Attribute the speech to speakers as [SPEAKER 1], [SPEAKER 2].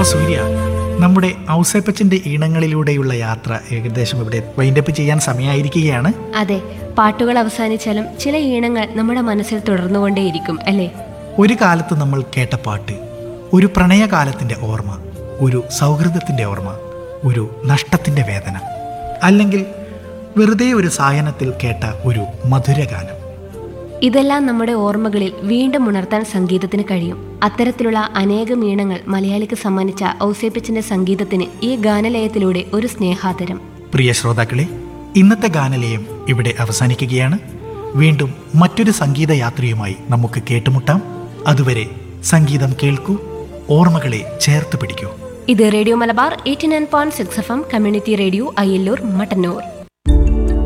[SPEAKER 1] സൂര്യ നമ്മുടെ ഔസേപ്പച്ചന്റെ ഈണങ്ങളിലൂടെയുള്ള യാത്ര ഏകദേശം ഇവിടെ വൈൻഡപ്പ് ചെയ്യാൻ സമയമായിരിക്കുകയാണ്
[SPEAKER 2] അതെ പാട്ടുകൾ അവസാനിച്ചാലും ചില ഈണങ്ങൾ നമ്മുടെ മനസ്സിൽ തുടർന്നുകൊണ്ടേയിരിക്കും അല്ലേ
[SPEAKER 1] ഒരു കാലത്ത് നമ്മൾ കേട്ട പാട്ട് ഒരു പ്രണയകാലത്തിന്റെ ഓർമ്മ ഒരു സൗഹൃദത്തിന്റെ ഓർമ്മ ഒരു നഷ്ടത്തിന്റെ വേദന അല്ലെങ്കിൽ വെറുതെ ഒരു സായനത്തിൽ കേട്ട ഒരു മധുരഗാനം
[SPEAKER 2] ഇതെല്ലാം നമ്മുടെ ഓർമ്മകളിൽ വീണ്ടും ഉണർത്താൻ സംഗീതത്തിന് കഴിയും അത്തരത്തിലുള്ള അനേകം ഈണങ്ങൾ മലയാളിക്ക് സമ്മാനിച്ച ഔസേപ്പിച്ചിന്റെ സംഗീതത്തിന് ഈ ഗാനലയത്തിലൂടെ ഒരു സ്നേഹാതരം
[SPEAKER 1] പ്രിയ ശ്രോതാക്കളെ ഇന്നത്തെ ഗാനലയം ഇവിടെ അവസാനിക്കുകയാണ് വീണ്ടും മറ്റൊരു സംഗീത യാത്രയുമായി നമുക്ക് കേട്ടുമുട്ടാം അതുവരെ സംഗീതം കേൾക്കൂ ഓർമ്മകളെ ചേർത്ത് പിടിക്കൂ
[SPEAKER 2] ഇത് radio Malabar eighty nine point six F M community radio Ayyallur Mattannur